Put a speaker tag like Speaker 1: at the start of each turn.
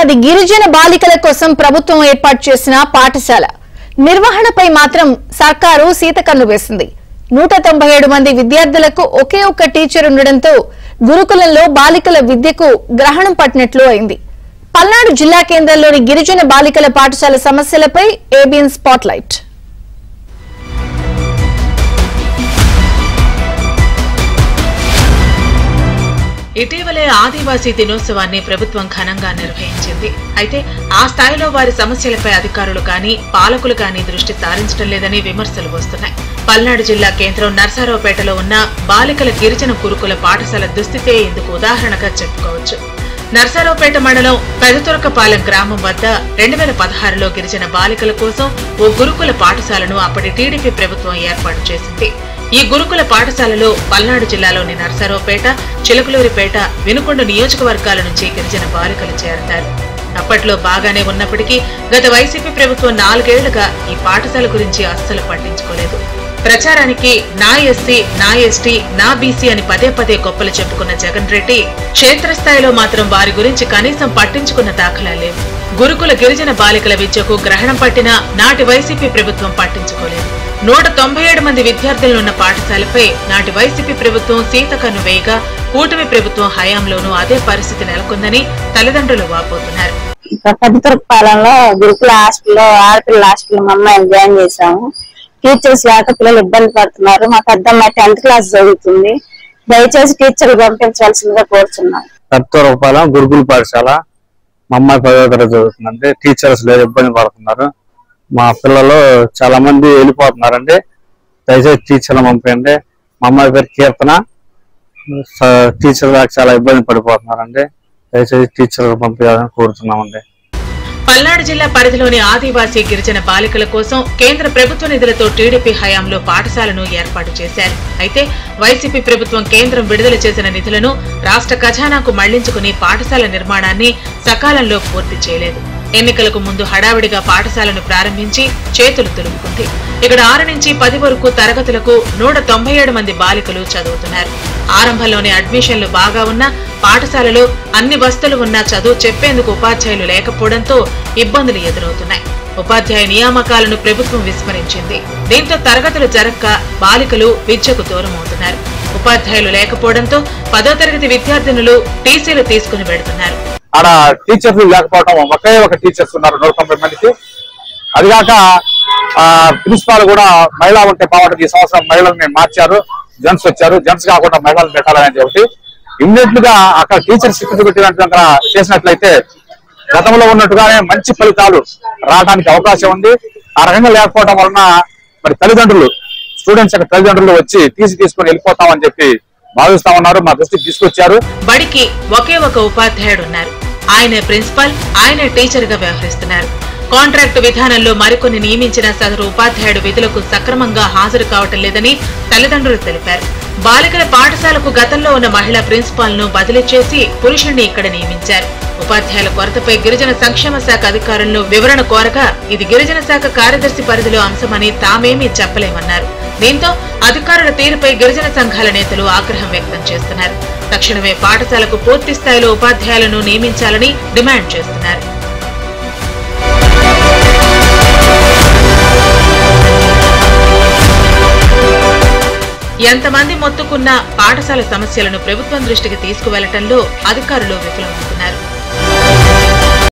Speaker 1: అది గిరిజన బాలికల కోసం ప్రభుత్వం ఏర్పాటు చేసిన పాఠశాల నిర్వహణపై మాత్రం సర్కారు సీతకన్ను వేసింది నూట తొంభై ఏడు మంది విద్యార్థులకు ఒకే ఒక్క టీచర్ ఉండడంతో గురుకులంలో బాలికల విద్యకు గ్రహణం పట్టినట్లు అయింది పల్నాడు జిల్లా కేంద్రంలోని గిరిజన బాలికల పాఠశాల సమస్యలపై ఏబిఎన్ స్పాట్లైట్
Speaker 2: ఇటీవలే ఆదివాసీ దినోత్సవాన్ని ప్రభుత్వం ఘనంగా నిర్వహించింది అయితే ఆ స్థాయిలో వారి సమస్యలపై అధికారులు కానీ పాలకులు కానీ దృష్టి సారించడం లేదని విమర్శలు వస్తున్నాయి పల్నాడు జిల్లా కేంద్రం నర్సారావుపేటలో ఉన్న బాలికల గిరిజన గురుకుల పాఠశాల దుస్థితే ఇందుకు ఉదాహరణగా చెప్పుకోవచ్చు నర్సారావుపేట మండలం పెదతురకపాలెం గ్రామం వద్ద రెండు వేల పదహారులో గిరిజన బాలికల కోసం ఓ గురుకుల పాఠశాలను అప్పటి టీడీపీ ప్రభుత్వం ఏర్పాటు చేసింది ఈ గురుకుల పాఠశాలలో పల్నాడు జిల్లాలోని నర్సారావుపేట చిలకలూరిపేట వినుకొండ నియోజకవర్గాల నుంచి గిరిజన బాలికలు చేరతారు అప్పట్లో బాగానే ఉన్నప్పటికీ గత వైసీపీ ప్రభుత్వం నాలుగేళ్లుగా ఈ పాఠశాల గురించి అస్సలు పట్టించుకోలేదు ప్రచారానికి నా ఎస్సీ నా ఎస్టీ నా బీసీ అని పదే పదే గొప్పలు చెప్పుకున్న జగన్ రెడ్డి క్షేత్రస్థాయిలో మాత్రం వారి గురించి కనీసం పట్టించుకున్న దాఖలా లేవు గురుకుల గిరిజన బాలికల విద్యకు గ్రహణం పట్టిన నాటి వైసీపీ ప్రభుత్వం పట్టించుకోలేదు నూట తొంభై ఏడు మంది విద్యార్థులున్న పాఠశాలపై నాటి వైసీపీ ప్రభుత్వం సీతకన్ను వేయగా కూటమి ప్రభుత్వం హయాంలోనూ అదే పరిస్థితి నెలకొందని తల్లిదండ్రులు వాపోతున్నారు
Speaker 3: పెద్దతురపాలెంలో గురుకుల హాస్టల్లో ఆడపిల్లల హాస్టల్ మా అమ్మాయిని జాయిన్ చేశాము టీచర్స్ లేక పిల్లలు ఇబ్బంది పడుతున్నారు మా పెద్ద అమ్మాయి టెన్త్ క్లాస్ చదువుతుంది దయచేసి టీచర్లు పంపించవలసిందిగా కోరుచున్నాం
Speaker 4: రూపాయల గురుకుల పాఠశాల మా అమ్మాయి పదవ తరగతి చదువుతుందండి టీచర్స్ లేదు ఇబ్బంది పడుతున్నారు మా పిల్లలు చాలా మంది వెళ్ళిపోతున్నారండి దయచేసి టీచర్లు పంపించండి మా అమ్మాయి పేరు కీర్తన స- టీచర్ దాకా చాలా ఇబ్బంది పడిపోతున్నారండి దయచేసి టీచర్లు పంపించాలని కోరుతున్నామండి
Speaker 2: పల్నాడు జిల్లా పరిధిలోని ఆదివాసీ గిరిజన బాలికల కోసం కేంద్ర ప్రభుత్వ నిధులతో టీడీపీ హయాంలో పాఠశాలను ఏర్పాటు చేశారు అయితే వైసీపీ ప్రభుత్వం కేంద్రం విడుదల చేసిన నిధులను రాష్ట్ర ఖజానాకు మళ్లించుకుని పాఠశాల నిర్మాణాన్ని సకాలంలో పూర్తి చేయలేదు ఎన్నికలకు ముందు హడావిడిగా పాఠశాలను ప్రారంభించి చేతులు తులుముకుంది ఇక్కడ ఆరు నుంచి పది వరకు తరగతులకు నూట తొంభై ఏడు మంది బాలికలు చదువుతున్నారు ఆరంభంలోనే అడ్మిషన్లు బాగా ఉన్నా పాఠశాలలో అన్ని వస్తువులు ఉన్నా చదువు చెప్పేందుకు ఉపాధ్యాయులు లేకపోవడంతో ఇబ్బందులు ఎదురవుతున్నాయి ఉపాధ్యాయ నియామకాలను ప్రభుత్వం విస్మరించింది దీంతో తరగతులు జరక్క బాలికలు విద్యకు దూరమవుతున్నారు ఉపాధ్యాయులు లేకపోవడంతో పదో తరగతి విద్యార్థినులు టీసీలు తీసుకుని వెడుతున్నారు
Speaker 5: ఆడ టీచర్స్ లేకపోవడం ఒకే ఒక టీచర్స్ ఉన్నారు నూట తొంభై మందికి అదిగాక ప్రిన్సిపాల్ కూడా మహిళా ఉంటే బాగుంటుంది ఈ సంవత్సరం మహిళల్ని మార్చారు జెంట్స్ వచ్చారు జెంట్స్ కాకుండా మహిళలు పెట్టాలని ఒకటి ఇమ్మీడియట్ గా అక్కడ టీచర్ శిక్షణ పెట్టినట్టు చేసినట్లయితే గతంలో ఉన్నట్టుగానే మంచి ఫలితాలు రావడానికి అవకాశం ఉంది ఆ రకంగా లేకపోవడం వలన మరి తల్లిదండ్రులు స్టూడెంట్స్ యొక్క తల్లిదండ్రులు వచ్చి తీసి తీసుకొని వెళ్ళిపోతామని చెప్పి భావిస్తా ఉన్నారు మా దృష్టికి తీసుకొచ్చారు
Speaker 2: బడికి ఒకే ఒక ఉపాధ్యాయుడు ఉన్నారు ఆయనే ప్రిన్సిపల్ ఆయనే టీచర్ గా వ్యవహరిస్తున్నారు కాంట్రాక్టు విధానంలో మరికొన్ని నియమించిన సదరు ఉపాధ్యాయుడు విధులకు సక్రమంగా హాజరు కావటం లేదని తల్లిదండ్రులు తెలిపారు బాలికల పాఠశాలకు గతంలో ఉన్న మహిళా ప్రిన్సిపాల్ ను బదిలీ చేసి పురుషుణ్ణి ఇక్కడ నియమించారు ఉపాధ్యాయుల కొరతపై గిరిజన సంక్షేమ శాఖ అధికారులను వివరణ కోరగా ఇది గిరిజన శాఖ కార్యదర్శి పరిధిలో అంశమని తామేమీ చెప్పలేమన్నారు దీంతో అధికారుల తీరుపై గిరిజన సంఘాల నేతలు ఆగ్రహం వ్యక్తం చేస్తున్నారు తక్షణమే పాఠశాలకు పూర్తి స్థాయిలో ఉపాధ్యాయులను నియమించాలని డిమాండ్ చేస్తున్నారు ఎంతమంది మొత్తుకున్నా పాఠశాల సమస్యలను ప్రభుత్వం దృష్టికి తీసుకువెళ్లటంలో అధికారులు విఫలమవుతున్నారు